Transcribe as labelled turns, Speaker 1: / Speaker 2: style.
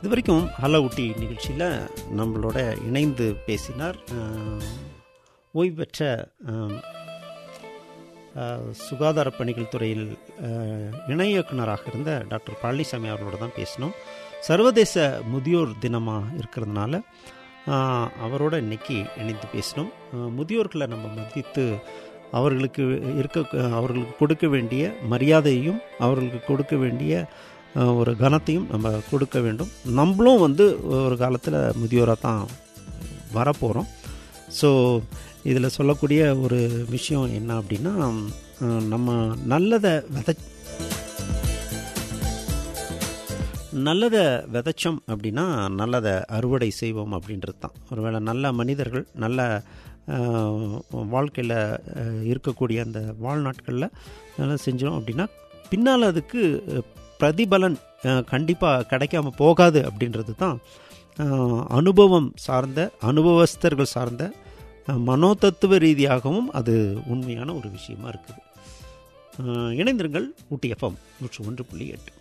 Speaker 1: இது வரைக்கும் ஹலோ ஊட்டி நிகழ்ச்சியில் நம்மளோட இணைந்து பேசினார் அஹ், ஓய்வு பெற்ற அஹ், அஹ், சுகாதார பணிகள் துறையில் அஹ், இணை இயக்குனராக இருந்த டாக்டர் பழனிசாமி அவர்களோட தான் பேசினோம் சர்வதேச முதியோர் தினமாக இருக்கிறதுனால அஹ், அவரோட இன்னைக்கு இணைந்து பேசினோம் அஹ், முதியோர்களை நம்ம மதித்து அவர்களுக்கு இருக்க அவர்களுக்கு கொடுக்க வேண்டிய மரியாதையும் அவர்களுக்கு கொடுக்க வேண்டிய அஹ், ஒரு கனத்தையும் நம்ம கொடுக்க வேண்டும் நம்மளும் வந்து ஒரு காலத்தில் முதியோராக தான் வரப்போகிறோம் ஸோ இதில் சொல்லக்கூடிய ஒரு விஷயம் என்ன அப்படின்னா அஹ், நம்ம நல்லதை விதை நல்லதை விதைச்சோம் அப்படின்னா நல்லதை அறுவடை செய்வோம் அப்படின்றது தான் ஒருவேளை நல்ல மனிதர்கள் நல்ல வாழ்க்கையில் இருக்கக்கூடிய அந்த வாழ்நாட்களில் நல்லா செஞ்சோம் அப்படின்னா பின்னால் அதுக்கு அஹ், பிரதிபலன் கண்டிப்பாக கிடைக்காம போகாது அப்படின்றது தான் அஹ், அனுபவம் சார்ந்த அனுபவஸ்தர்கள் சார்ந்த அஹ், மனோதத்துவ ரீதியாகவும் அது உண்மையான ஒரு விஷயமா இருக்குது அஹ், இணைந்திருங்கள் ஊட்டி எஃப்எம் நூற்று ஒன்று புள்ளி எட்டு